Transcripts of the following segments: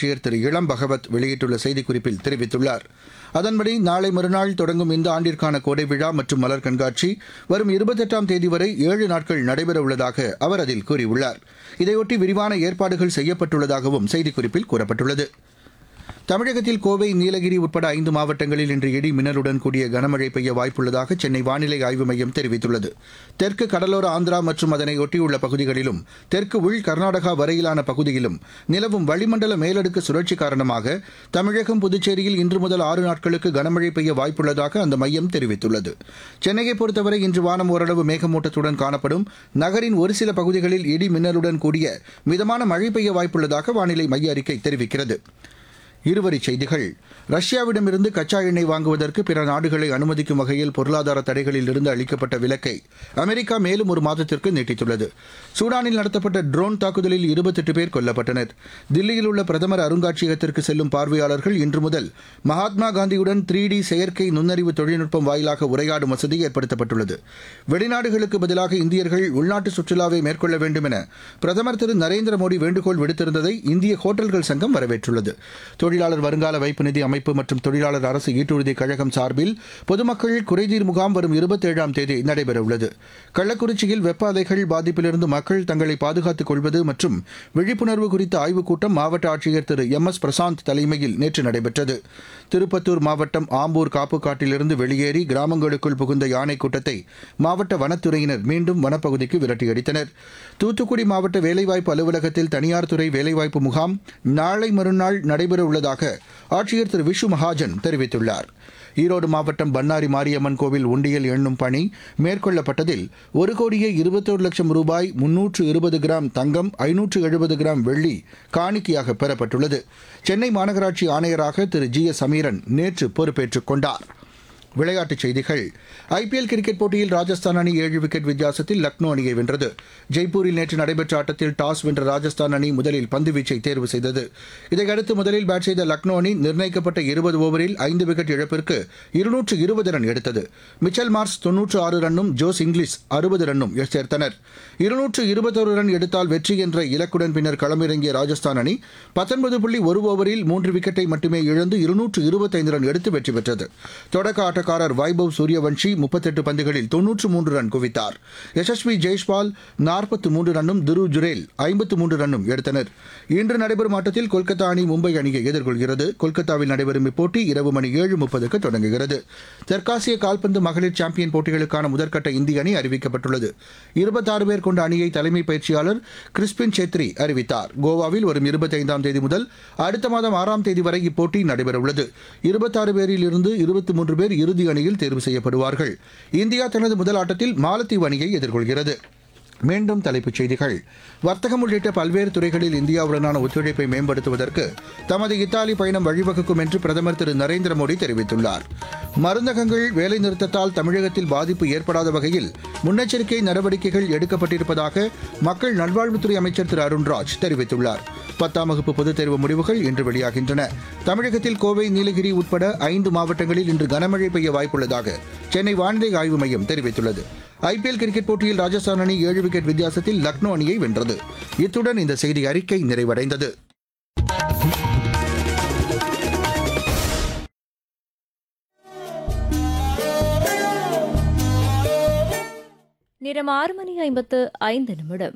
ஆட்சியர் திரு இளம் பகவத் வெளியிட்டுள்ள செய்திக்குறிப்பில் தெரிவித்துள்ளார் அதன்படி நாளை மறுநாள் தொடங்கும் இந்த ஆண்டிற்கான கோடை விழா மற்றும் மலர் கண்காட்சி வரும் இருபத்தெட்டாம் தேதி வரை ஏழு நாட்கள் நடைபெற உள்ளதாக அவர் அதில் கூறியுள்ளார் இதையொட்டி விரிவான ஏற்பாடுகள் செய்யப்பட்டுள்ளதாகவும் செய்திக்குறிப்பில் கூறப்பட்டுள்ளது தமிழகத்தில் கோவை நீலகிரி உட்பட ஐந்து மாவட்டங்களில் இன்று இடி மின்னலுடன் கூடிய கனமழை பெய்ய வாய்ப்புள்ளதாக சென்னை வானிலை ஆய்வு மையம் தெரிவித்துள்ளது தெற்கு கடலோர ஆந்திரா மற்றும் அதனை ஒட்டியுள்ள பகுதிகளிலும் தெற்கு உள் கர்நாடகா வரையிலான பகுதியிலும் நிலவும் வளிமண்டல மேலடுக்கு சுழற்சி காரணமாக தமிழகம் புதுச்சேரியில் இன்று முதல் ஆறு நாட்களுக்கு கனமழை பெய்ய வாய்ப்புள்ளதாக அந்த மையம் தெரிவித்துள்ளது சென்னையை பொறுத்தவரை இன்று வானம் ஓரளவு மேகமூட்டத்துடன் காணப்படும் நகரின் ஒரு சில பகுதிகளில் இடி மின்னலுடன் கூடிய மிதமான மழை பெய்ய வாய்ப்புள்ளதாக வானிலை மைய அறிக்கை தெரிவிக்கிறது இருவரிச் செய்திகள் ரஷ்யாவிடமிருந்து கச்சா எண்ணெய் வாங்குவதற்கு பிற நாடுகளை அனுமதிக்கும் வகையில் பொருளாதார தடைகளில் இருந்து அளிக்கப்பட்ட விலக்கை அமெரிக்கா மேலும் ஒரு மாதத்திற்கு நீட்டித்துள்ளது சூடானில் நடத்தப்பட்ட ட்ரோன் தாக்குதலில் இருபத்தெட்டு பேர் கொல்லப்பட்டனர் தில்லியில் உள்ள பிரதமர் அருங்காட்சியகத்திற்கு செல்லும் பார்வையாளர்கள் இன்று முதல் மகாத்மா காந்தியுடன் த்ரீ டி செயற்கை நுண்ணறிவு தொழில்நுட்பம் வாயிலாக உரையாடும் வசதி ஏற்படுத்தப்பட்டுள்ளது வெளிநாடுகளுக்கு பதிலாக இந்தியர்கள் உள்நாட்டு சுற்றுலாவை மேற்கொள்ள வேண்டும் என பிரதமர் திரு நரேந்திர மோடி வேண்டுகோள் விடுத்திருந்ததை இந்திய ஹோட்டல்கள் சங்கம் வரவேற்றுள்ளது தொழிலாளர் வருங்கால வைப்பு நிதி அமைப்பு மற்றும் தொழிலாளர் அரசு ஈட்டுறுதி கழகம் சார்பில் பொதுமக்கள் குறைதீர் முகாம் வரும் இருபத்தேழாம் தேதி நடைபெறவுள்ளது கள்ளக்குறிச்சியில் வெப்ப அலைகள் பாதிப்பிலிருந்து மக்கள் தங்களை பாதுகாத்துக் கொள்வது மற்றும் விழிப்புணர்வு குறித்த ஆய்வுக் கூட்டம் மாவட்ட ஆட்சியர் திரு எம் எஸ் பிரசாந்த் தலைமையில் நேற்று நடைபெற்றது திருப்பத்தூர் மாவட்டம் ஆம்பூர் காப்புக்காட்டிலிருந்து வெளியேறி கிராமங்களுக்குள் புகுந்த யானை கூட்டத்தை மாவட்ட வனத்துறையினர் மீண்டும் வனப்பகுதிக்கு விரட்டியடித்தனர் தூத்துக்குடி மாவட்ட வேலைவாய்ப்பு அலுவலகத்தில் தனியார் துறை வேலைவாய்ப்பு முகாம் நாளை மறுநாள் நடைபெற உள்ளதாக ஆட்சியர் திரு விஷு மகாஜன் தெரிவித்துள்ளார் ஈரோடு மாவட்டம் பண்ணாரி மாரியம்மன் கோவில் உண்டியல் எண்ணும் பணி மேற்கொள்ளப்பட்டதில் ஒரு கோடியே இருபத்தோரு லட்சம் ரூபாய் முன்னூற்று இருபது கிராம் தங்கம் ஐநூற்று எழுபது கிராம் வெள்ளி காணிக்கையாக பெறப்பட்டுள்ளது சென்னை மாநகராட்சி ஆணையராக திரு ஜி எஸ் சமீரன் நேற்று பொறுப்பேற்றுக் கொண்டார் விளையாட்டுச் செய்திகள் ஐபிஎல் கிரிக்கெட் போட்டியில் ராஜஸ்தான் அணி ஏழு விக்கெட் வித்தியாசத்தில் லக்னோ அணியை வென்றது ஜெய்ப்பூரில் நேற்று நடைபெற்ற ஆட்டத்தில் டாஸ் வென்ற ராஜஸ்தான் அணி முதலில் பந்துவீச்சை தேர்வு செய்தது இதையடுத்து முதலில் பேட் செய்த லக்னோ அணி நிர்ணயிக்கப்பட்ட இருபது ஓவரில் ஐந்து விக்கெட் இழப்பிற்கு இருநூற்று இருபது ரன் எடுத்தது மிச்சல் மார்ஸ் தொன்னூற்று ஆறு ரன்னும் ஜோஸ் இங்கிலீஷ் அறுபது ரன்னும் சேர்த்தனர் இருநூற்று இருபத்தொரு ரன் எடுத்தால் வெற்றி என்ற இலக்குடன் பின்னர் களமிறங்கிய ராஜஸ்தான் அணி பத்தொன்பது புள்ளி ஒரு ஓவரில் மூன்று விக்கெட்டை மட்டுமே இழந்து இருநூற்று இருபத்தைந்து ரன் எடுத்து வெற்றி பெற்றது தொடக்க ஆட்டக்காரர் வைபவ் சூரியவன்ஷி முப்பத்தெட்டு பந்துகளில் தொன்னூற்று மூன்று ரன் குவித்தார் யசஸ்வி ஜெய்ஷ்பால் நாற்பத்து மூன்று ரன்னும் துரு ஜுரேல் ஐம்பத்து மூன்று ரன்னும் எடுத்தனர் இன்று நடைபெறும் ஆட்டத்தில் கொல்கத்தா அணி மும்பை அணியை எதிர்கொள்கிறது கொல்கத்தாவில் நடைபெறும் இப்போட்டி இரவு மணி ஏழு முப்பதுக்கு தொடங்குகிறது தெற்காசிய கால்பந்து மகளிர் சாம்பியன் போட்டிகளுக்கான முதற்கட்ட இந்திய அணி அறிவிக்கப்பட்டுள்ளது இருபத்தாறு பேர் கொண்ட அணியை தலைமை பயிற்சியாளர் கிறிஸ்பின் சேத்ரி அறிவித்தார் கோவாவில் வரும் இருபத்தைந்தாம் தேதி முதல் அடுத்த மாதம் ஆறாம் தேதி வரை இப்போட்டி நடைபெறவுள்ளது இருபத்தாறு பேரில் இருந்து இருபத்தி மூன்று பேர் இறுதி அணியில் தேர்வு செய்யப்படுவார்கள் இந்தியா தனது முதல் ஆட்டத்தில் மாலத்தீவு அணியை எதிர்கொள்கிறது மீண்டும் தலைப்புச் செய்திகள் வர்த்தகம் உள்ளிட்ட பல்வேறு துறைகளில் இந்தியாவுடனான ஒத்துழைப்பை மேம்படுத்துவதற்கு தமது இத்தாலி பயணம் வழிவகுக்கும் என்று பிரதமர் திரு நரேந்திர மோடி தெரிவித்துள்ளார் மருந்தகங்கள் வேலைநிறுத்தத்தால் தமிழகத்தில் பாதிப்பு ஏற்படாத வகையில் முன்னெச்சரிக்கை நடவடிக்கைகள் எடுக்கப்பட்டிருப்பதாக மக்கள் நல்வாழ்வுத்துறை அமைச்சர் திரு அருண்ராஜ் தெரிவித்துள்ளார் பத்தாம் வகுப்பு பொதுத் தேர்வு முடிவுகள் இன்று வெளியாகின்றன தமிழகத்தில் கோவை நீலகிரி உட்பட ஐந்து மாவட்டங்களில் இன்று கனமழை பெய்ய வாய்ப்புள்ளதாக சென்னை வானிலை ஆய்வு மையம் தெரிவித்துள்ளது ஐபிஎல் கிரிக்கெட் போட்டியில் ராஜஸ்தான் அணி ஏழு விக்கெட் வித்தியாசத்தில் லக்னோ அணியை வென்றது இத்துடன் இந்த செய்தி அறிக்கை நிறைவடைந்தது நேரம் ஆறு மணி ஐம்பத்து ஐந்து நிமிடம்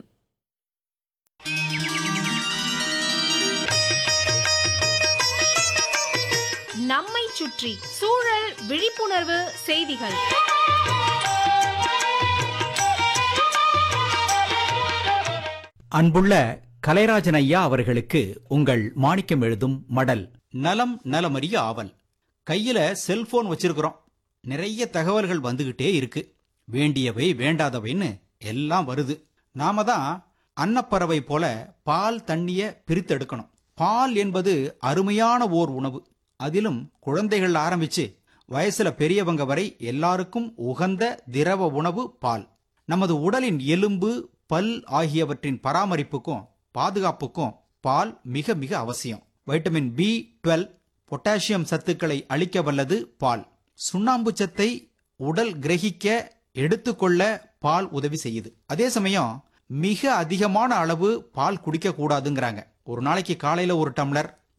நம்மை சுற்றி சூழல் விழிப்புணர்வு செய்திகள் அன்புள்ள கலைராஜன் ஐயா அவர்களுக்கு உங்கள் மாணிக்கம் எழுதும் மடல் நலம் நலமறிய ஆவல் கையில செல்போன் வச்சிருக்கிறோம் நிறைய தகவல்கள் வந்துகிட்டே இருக்கு வேண்டியவை வேண்டாதவைன்னு எல்லாம் வருது நாம தான் அன்னப்பறவை போல பால் தண்ணிய பிரித்தெடுக்கணும் பால் என்பது அருமையான ஓர் உணவு அதிலும் குழந்தைகள் ஆரம்பிச்சு வயசுல பெரியவங்க வரை எல்லாருக்கும் உகந்த திரவ உணவு பால் நமது உடலின் எலும்பு பல் ஆகியவற்றின் பராமரிப்புக்கும் பாதுகாப்புக்கும் பால் மிக மிக அவசியம் வைட்டமின் பி டுவெல் பொட்டாசியம் சத்துக்களை அளிக்க வல்லது பால் சுண்ணாம்பு சத்தை உடல் கிரகிக்க எடுத்துக்கொள்ள பால் உதவி செய்யுது அதே சமயம் மிக அதிகமான அளவு பால் குடிக்க கூடாதுங்கிறாங்க ஒரு நாளைக்கு காலையில ஒரு டம்ளர்